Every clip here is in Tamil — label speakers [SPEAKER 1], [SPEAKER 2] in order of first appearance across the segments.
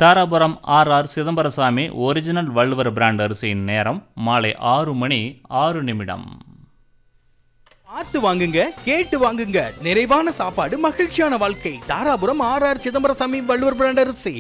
[SPEAKER 1] Dharapuram R R Chidambarasamy original Valluvar brand அரிசியின் நேரம் மாலை ஆறு மணி ஆறு நிமிடம்
[SPEAKER 2] பார்த்து வாங்குங்க கேட்டு வாங்குங்க நிறைவான சாப்பாடு மகிழ்ச்சியான வாழ்க்கை Dharapuram R R Chidambarasamy Valluvar brand அரிசி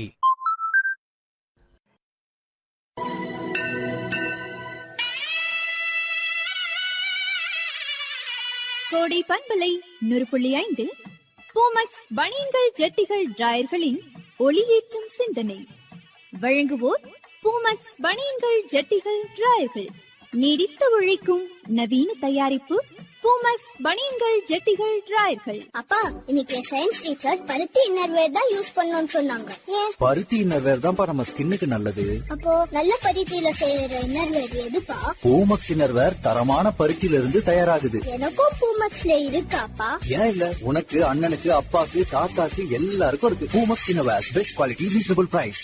[SPEAKER 3] கோடை பண்பலை நூறு புள்ளி ஐந்து பூமக்ஸ் பனியன்கள் ஜட்டிகள் டிராயர்களின் ஒளியேற்றும் சிந்தனை வழங்குவோர் பூமக்ஸ் பனியன்கள் ஜட்டிகள் டிராயர்கள் நீடித்து உழைக்கும் நவீன தயாரிப்பு பூமக்ஸ் பனியன்கள் ஜட்டிகள் டிராயர்கள்
[SPEAKER 4] அப்பா இன்னைக்கு சயின்ஸ் டீச்சர் பருத்தி இன்னர்வேர் தான் யூஸ் பண்ணணும்னு சொன்னாங்க ஏன்
[SPEAKER 5] பருத்தி இன்னர்வேர் தான்ப்பா நம்ம ஸ்கின்னுக்கு நல்லது
[SPEAKER 4] அப்போ நல்ல பருத்தியில செய்யற இன்னர்வேர் எதுப்பா
[SPEAKER 5] பூமக்ஸ் இன்னர்வேர் தரமான பருத்தியில இருந்து தயாராகுது
[SPEAKER 4] எனக்கும் பூமக்ஸ்ல இருக்காப்பா
[SPEAKER 5] ஏன் இல்ல உனக்கு அண்ணனுக்கு அப்பாக்கு தாத்தாக்கு எல்லாருக்கும் இருக்கு Poomex innerwear best quality reasonable price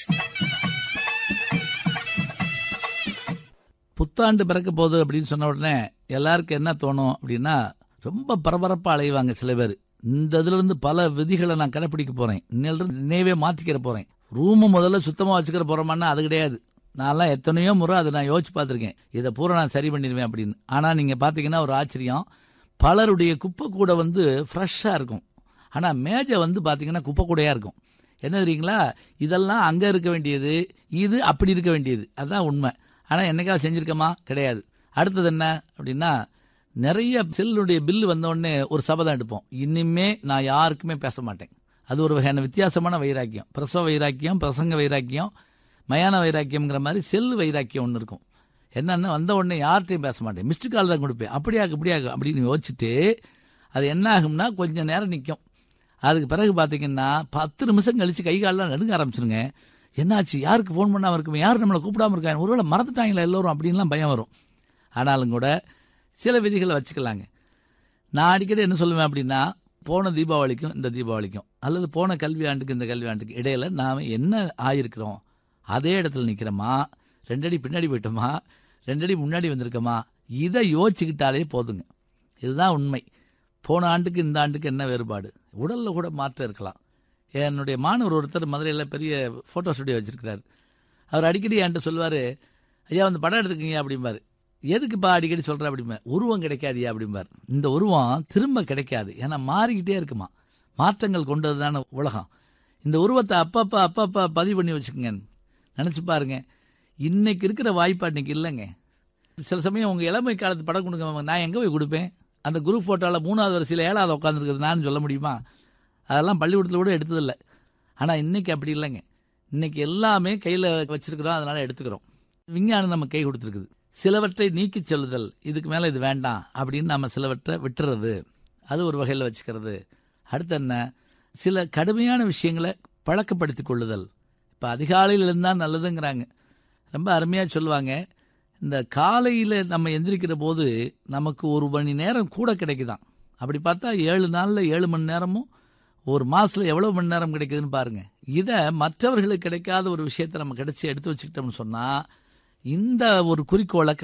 [SPEAKER 6] புத்தாண்டு பிறக்க போகுது அப்படின்னு சொன்ன உடனே எல்லாருக்கும் என்ன தோணும் அப்படின்னா ரொம்ப பரபரப்பாக அலைவாங்க சில பேர் இந்த இதுல இருந்து பல விதிகளை நான் கடைப்பிடிக்க போறேன் இன்னிலிருந்து நினைவே மாத்திக்கிற போறேன் ரூமு முதல்ல சுத்தமா வச்சுக்கிற போறோமான்னா அது கிடையாது நான்லாம் எத்தனையோ முறை அதை நான் யோசிச்சு பார்த்துருக்கேன் இதை பூரா நான் சரி பண்ணிடுவேன் அப்படின்னு ஆனா நீங்க பாத்தீங்கன்னா ஒரு ஆச்சரியம் பலருடைய குப்பை கூட வந்து ஃப்ரெஷ்ஷா இருக்கும் ஆனா மேஜை வந்து பாத்தீங்கன்னா குப்பை கூடையா இருக்கும் என்ன தெரியுங்களா இதெல்லாம் அங்க இருக்க வேண்டியது இது அப்படி இருக்க வேண்டியது அதுதான் உண்மை ஆனா என்னைக்காவது செஞ்சிருக்கோமா கிடையாது அடுத்தது என்ன அப்படின்னா நிறைய செல்லுடைய பில்லு வந்த உடனே ஒரு சபதம் எடுப்போம் இனிமே நான் யாருக்குமே பேச மாட்டேன் அது ஒரு வகையான வித்தியாசமான வைராக்கியம் பிரசவ வைராக்கியம் பிரசங்க வைராக்கியம் மயான வைராக்கியம்ங்கிற மாதிரி செல்லு வைராக்கியம் ஒன்று இருக்கும் என்னன்னா வந்த உடனே யார்கிட்டையும் பேச மாட்டேன் மிஸ்டு கால் தான் கொடுப்பேன் அப்படியாக்கு இப்படியாக்கு அப்படின்னு யோசிச்சுட்டு அது என்ன ஆகும்னா கொஞ்சம் நேரம் நிற்கும் அதுக்கு பிறகு பார்த்தீங்கன்னா பத்து நிமிஷம் கழிச்சு கை காலெல்லாம் நடுங்க ஆரம்பிச்சிருங்க என்னாச்சு யாருக்கு ஃபோன் பண்ணாம இருக்குமே யார் நம்மளை கூப்பிடாம இருக்காங்க ஒருவேளை மறந்துட்டாங்களா எல்லோரும் அப்படின்லாம் பயம் வரும் ஆனாலும் கூட சில விதிகளை வச்சுக்கலாங்க நான் அடிக்கடி என்ன சொல்லுவேன் அப்படின்னா போன தீபாவளிக்கும் இந்த தீபாவளிக்கும் அல்லது போன கல்வி ஆண்டுக்கு இந்த கல்வி ஆண்டுக்கு இடையில நாம் என்ன ஆயிருக்கிறோம் அதே இடத்துல நிற்கிறோமா ரெண்டடி பின்னாடி போயிட்டோமா ரெண்டடி முன்னாடி வந்திருக்கோமா இதை யோசிச்சுக்கிட்டாலே போதுங்க இதுதான் உண்மை போன ஆண்டுக்கு இந்த ஆண்டுக்கு என்ன வேறுபாடு உடல்ல கூட மாற்றம் இருக்கலாம் என்னுடைய மாணவர் ஒருத்தர் மதுரையில் பெரிய ஃபோட்டோ ஸ்டுடியோ வச்சிருக்கிறார் அவர் அடிக்கடி என்கிட்ட சொல்லுவார் ஐயா வந்து படம் எடுத்துக்கங்க அப்படிம்பாரு எதுக்குப்பா அடிக்கடி சொல்கிற அப்படிம்பா உருவம் கிடைக்காதியா அப்படிம்பார் இந்த உருவம் திரும்ப கிடைக்காது ஏன்னா மாறிக்கிட்டே இருக்குமா மாற்றங்கள் கொண்டது தானே உலகம் இந்த உருவத்தை அப்பப்போ அப்பப்போ பதிவு பண்ணி வச்சுக்கோங்க நினச்சி பாருங்க இன்னைக்கு இருக்கிற வாய்ப்பு அன்னைக்கு இல்லைங்க சில சமயம் உங்கள் இளமை காலத்து படம் கொடுங்க நான் எங்கே போய் கொடுப்பேன் அந்த குரூப் ஃபோட்டோவில் மூணாவது வரிசையில் ஏழாவது உட்காந்துருக்குது நான் சொல்ல முடியுமா அதெல்லாம் பள்ளிக்கூடத்தில் கூட எடுத்ததில்லை ஆனால் இன்னைக்கு அப்படி இல்லைங்க இன்னைக்கு எல்லாமே கையில் வச்சிருக்கிறோம் அதனால எடுத்துக்கிறோம் விஞ்ஞானம் நம்ம கை கொடுத்துருக்குது சிலவற்றை நீக்கிச் செல்லுதல் இதுக்கு மேலே இது வேண்டாம் அப்படின்னு நம்ம சிலவற்றை விட்டுறது அது ஒரு வகையில் வச்சுக்கிறது அடுத்து என்ன சில கடுமையான விஷயங்களை பழக்கப்படுத்திக் கொள்ளுதல் இப்போ அதிகாலையில் இருந்தால் நல்லதுங்கிறாங்க ரொம்ப அருமையாக சொல்லுவாங்க இந்த காலையில் நம்ம எந்திரிக்கிற போது நமக்கு ஒரு மணி நேரம் கூட கிடைக்குதாம் அப்படி பார்த்தா ஏழு நாளில் ஏழு மணி நேரமும் ஒரு மாசத்துல எவ்வளவு மணி நேரம் கிடைக்குதுன்னு பாருங்க இதை மற்றவர்களுக்கு கிடைக்காத ஒரு விஷயத்தை நம்ம கிடைச்சி எடுத்து வச்சுக்கிட்டோம்னு சொன்னா இந்த ஒரு குறிக்கோளை